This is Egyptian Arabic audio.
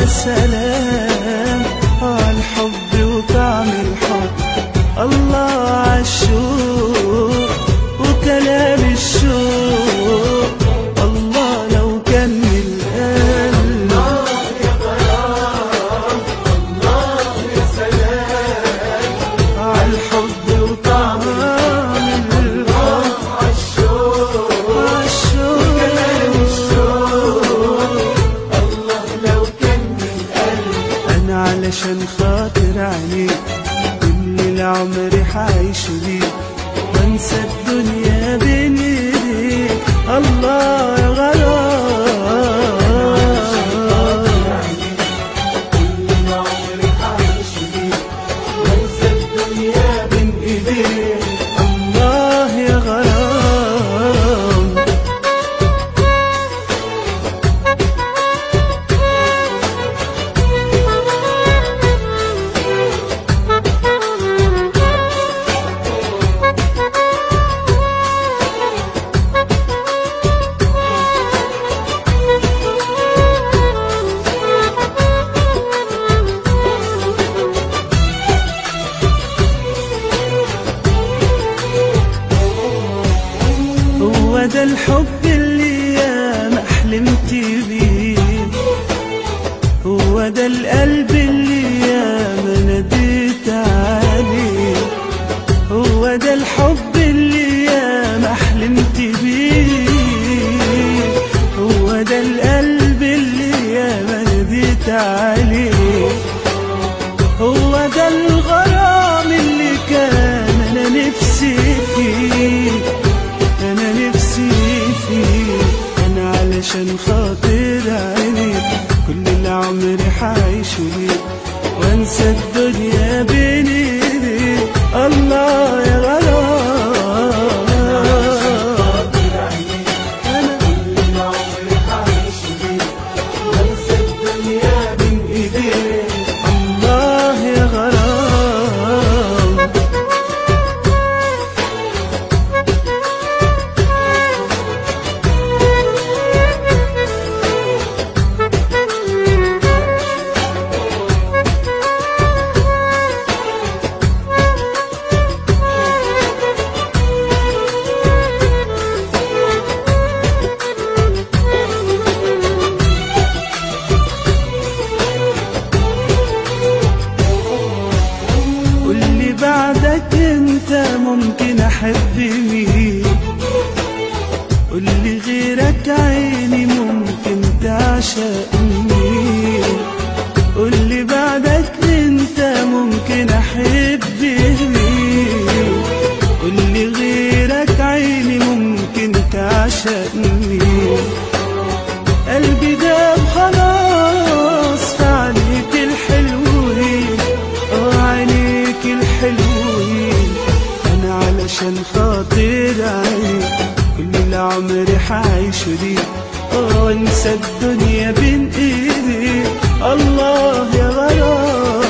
سلام عالحب وطعم الحب الله عالشوق وكلام الشوق الله لو كان من القلب عالحب وطعم الحب عالشوق انا علشان خاطر عليك كل العمر حعيش بيك وانسى الدنيا بين ايديك الله يا غرام بين ايديك الله يا غرام هو ده الحب اللي ياما حلمت بيه هو ده القلب اللي ياما ناديت عليه هو ده الحب اللي ياما حلمت بيه هو ده القلب اللي ياما ناديت عليه هو ده الغرام اللي كان انا نفسي فيه انا نفسي فيه انا علشان خاطر عينيك كل العمر حعيش ليك وانسى الدنيا بين ايديك الله يا غرام انا كل العمر حعيش ليك وانسى الدنيا بين ايديك الله يا غرام قولي بعدك انت ممكن احب مين قولي غيرك عيني ممكن تعشق مين قولي بعدك انت ممكن احب مين قولي غيرك عيني ممكن تعشق مين قلبي داب خلاص في عينيك الحلوين اه عينيك الحلوين انا علشان خاطر عينيك كل العمر حعيش ليك اه انسى الدنيا بين ايديك الله يا غرام